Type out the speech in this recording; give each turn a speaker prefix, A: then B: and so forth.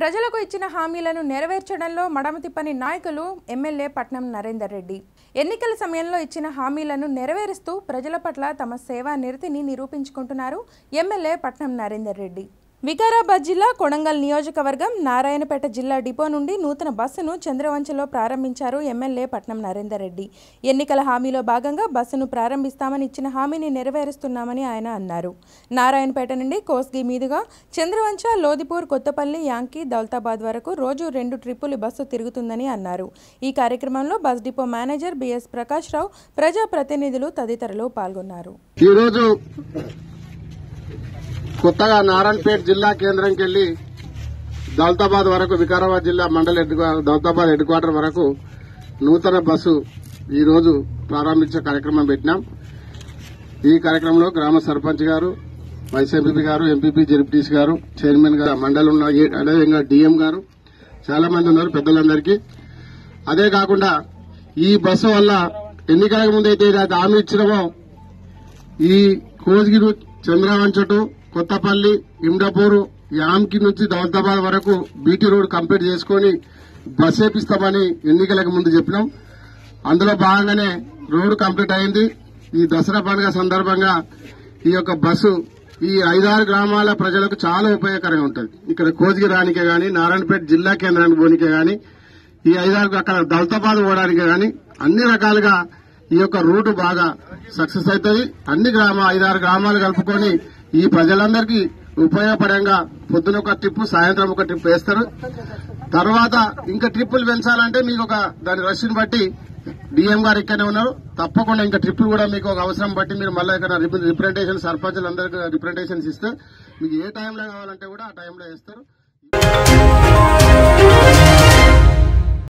A: ప్రజలకు ఇచ్చిన హామీలను నెరవేర్చడంలో మడమ తిప్పని నాయకులు ఎమ్మెల్యే పట్నం నరేందర్ రెడ్డి ఎన్నికల సమయంలో ఇచ్చిన హామీలను నెరవేరుస్తూ ప్రజల పట్ల తమ సేవా నిరతిని నిరూపించుకుంటున్నారు ఎమ్మెల్యే పట్నం నరేందర్ రెడ్డి వికారాబాద్ జిల్లా కొడంగల్ నియోజకవర్గం నారాయణపేట జిల్లా డిపో నుండి నూతన బస్సును చంద్రవంచలో ప్రారంభించారు ఎమ్మెల్యే పట్నం నరేందర్ రెడ్డి ఎన్నికల హామీలో భాగంగా బస్సును ప్రారంభిస్తామని ఇచ్చిన హామీని నెరవేరుస్తున్నామని ఆయన అన్నారు నారాయణపేట నుండి కోస్గి మీదుగా చంద్రవంచ లోదిపూర్ కొత్తపల్లి యాంకి దౌలతాబాద్ వరకు రోజు రెండు ట్రిప్పులు బస్సు తిరుగుతుందని అన్నారు ఈ కార్యక్రమంలో bus depot manager B S Prakash Rao ప్రజాప్రతినిధులు తదితరులు పాల్గొన్నారు
B: ఈరోజు కొత్తగా నారాయణపేట జిల్లా కేంద్రంకి వెళ్లి దౌలతాబాద్ వరకు వికారాబాద్ జిల్లా మండల హెడ్ క్వా- దౌలతాబాద్ హెడ్ క్వార్టర్ వరకు నూతన బస్సు ఈ రోజు ప్రారంభించే కార్యక్రమం పెట్టినాం ఈ కార్యక్రమంలో గ్రామ సర్పంచ్ గారు వైస్ ఎంపీపీ గారు ఎంపీపీ జెడ్పీటీసీ గారు చైర్మన్ గారు మండలం ఉన్న ఏ- అదేవిధంగా డిఎం గారు చాలా మంది ఉన్నారు పెద్దలందరికీ అదే కాకుండా ఈ బస్సు వల్ల ఎన్నికలకు ముందు అయితే ఏదైతే హామీ ఇచ్చినామో ఈ కోజ్గిరి చంద్రవంచటు కొత్తపల్లి ఇమ్డాపూర్ యామ్కి నుంచి దౌలతాబాద్ వరకు బీటీ రోడ్ కంప్లీట్ చేసుకుని బస్ వేపిస్తామని ఎన్నికలకు ముందు చెప్పినాం అందులో భాగంగానే రోడ్డు కంప్లీట్ అయింది ఈ దసరా పండుగ సందర్భంగా ఈ యొక్క బస్సు ఈ ఐదారు గ్రామాల ప్రజలకు చాలా ఉపయోగకరంగా ఉంటుంది ఇక్కడ కోజ్గిరి రానికే గాని నారాయణపేట జిల్లా కేంద్రానికి పోనికే గాని ఈ ఐదారు అక్కడ దౌలతాబాద్ పోవడానికి గాని అన్ని రకాలుగా ఈ యొక్క రూట్ బాగా సక్సెస్ అవుతుంది అన్ని గ్రామ ఐదారు గ్రామాలు కలుపుకొని ఈ ప్రజలందరికీ ఉపయోగపడంగా పొద్దున ఒక ట్రిప్ సాయంత్రం ఒక ట్రిప్ వేస్తారు తర్వాత ఇంకా ట్రిప్పులు పెంచాలంటే మీకు ఒక దాని రష్ని బట్టి డిఎం గారు ఇక్కడనే ఉన్నారు తప్పకుండా ఇంకా ట్రిప్పులు కూడా మీకు ఒక అవసరం బట్టి మీరు మళ్ళీ ఇక్కడ రిప్రజెంటేషన్ సర్పంచులందరికీ రిప్రజెంటేషన్స్ ఇస్తే మీకు ఏ టైంలో కావాలంటే కూడా ఆ టైంలో వేస్తారు